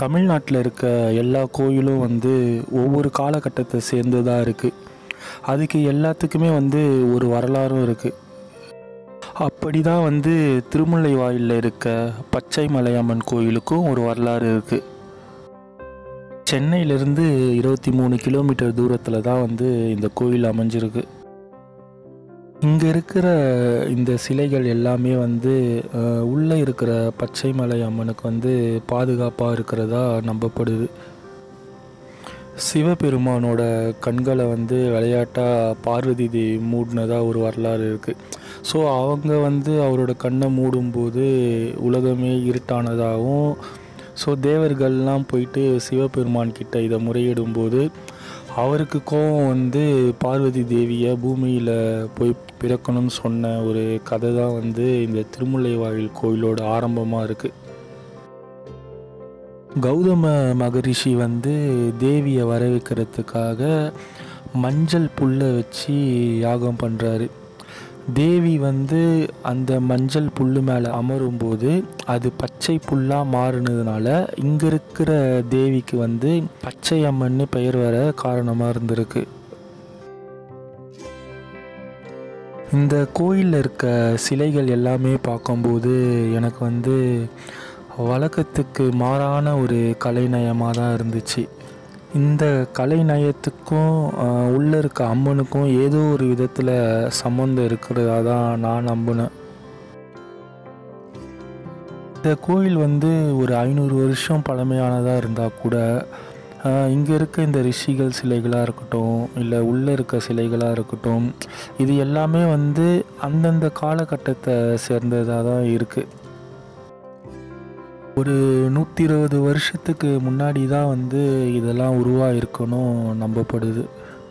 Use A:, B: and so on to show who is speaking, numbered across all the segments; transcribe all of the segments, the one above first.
A: தமிழ்நாட்டில் இருக்க எல்லா கோயிலும் வந்து ஒவ்வொரு காலகட்டத்தை சேர்ந்ததாக இருக்குது அதுக்கு எல்லாத்துக்குமே வந்து ஒரு வரலாறும் இருக்குது அப்படி தான் வந்து திருமுல்லை வாயிலில் இருக்க பச்சை மலையம்மன் கோயிலுக்கும் ஒரு வரலாறு இருக்குது சென்னையிலேருந்து இருபத்தி மூணு கிலோமீட்டர் தூரத்தில் தான் வந்து இந்த கோயில் அமைஞ்சிருக்கு இங்கே இருக்கிற இந்த சிலைகள் எல்லாமே வந்து அஹ், உள்ளே இருக்கிற பச்சை மலை அம்மனுக்கு வந்து பாதுகாப்பாக இருக்கிறதா நம்பப்படுது சிவபெருமானோட கண்களை வந்து விளையாட்டாக பார்வதி தேவி மூடினதாக ஒரு வரலாறு இருக்குது ஸோ அவங்க வந்து அவரோட கண்ணை மூடும்போது உலகமே இருட்டானதாகவும் ஸோ தேவர்கள்லாம் போயிட்டு சிவபெருமான் கிட்ட இதை முறையிடும்போது அவருக்கு கோபம் வந்து பார்வதி தேவியை பூமியில் போய் பிறக்கணும்னு சொன்ன ஒரு கதை தான் வந்து இந்த திருமுல்லை வாயில் கோயிலோட ஆரம்பமாக இருக்குது கௌதம மகரிஷி வந்து தேவியை வரவேற்கிறதுக்காக மஞ்சள் புல்லை வச்சு யாகம் பண்ணுறாரு தேவி வந்து அந்த மஞ்சள் புல்லு மேலே அமரும்போது அது பச்சை புல்லாக மாறினதுனால இங்கே இருக்கிற தேவிக்கு வந்து பச்சை அம்மன்னு பெயர் வர காரணமாக இருந்திருக்கு இந்த கோயிலில் இருக்க சிலைகள் எல்லாமே பார்க்கும்போது எனக்கு வந்து வழக்கத்துக்கு மாறான ஒரு கலைநயமாக தான் இருந்துச்சு இந்த கலைநயத்துக்கும் ஆஹ், உள்ள இருக்க அம்மனுக்கும் ஏதோ ஒரு விதத்தில் சம்மந்தம் இருக்கிறதா தான் நான் நம்பினேன் இந்த கோயில் வந்து ஒரு ஐநூறு வருஷம் பழமையானதாக இருந்தால் கூட இங்கே இருக்க இந்த ரிஷிகள் சிலைகளாக இருக்கட்டும் இல்லை உள்ளே இருக்க சிலைகளாக இருக்கட்டும் இது எல்லாமே வந்து அந்தந்த காலகட்டத்தை சேர்ந்ததாக தான் இருக்குது ஒரு நூற்றி இருபது வருஷத்துக்கு முன்னாடி தான் வந்து இதெல்லாம் உருவாயிருக்கணும் நம்பப்படுது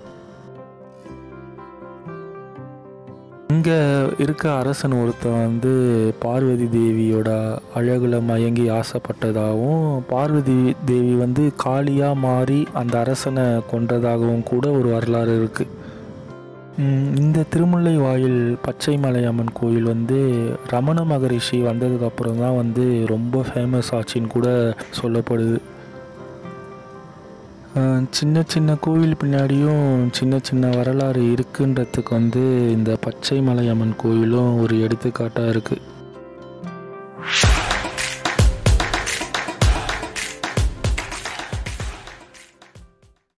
A: இங்கே இருக்க அரசன் ஒருத்தன் வந்து பார்வதி தேவியோட அழகுல மயங்கி ஆசைப்பட்டதாகவும் பார்வதி தேவி வந்து காளியாக மாறி அந்த அரசனை கொன்றதாகவும் கூட ஒரு வரலாறு இருக்குது இந்த திருமுல்லை வாயில் பச்சை மலையம்மன் கோயில் வந்து ரமண மகரிஷி வந்ததுக்கு அப்புறம் தான் வந்து ரொம்ப ஃபேமஸ் ஆச்சுன்னு கூட சொல்லப்படுது அஹ் சின்ன சின்ன கோவில் பின்னாடியும் சின்ன சின்ன வரலாறு இருக்குன்றதுக்கு வந்து இந்த பச்சை மலையம்மன் கோயிலும் ஒரு எடுத்துக்காட்டாக இருக்குது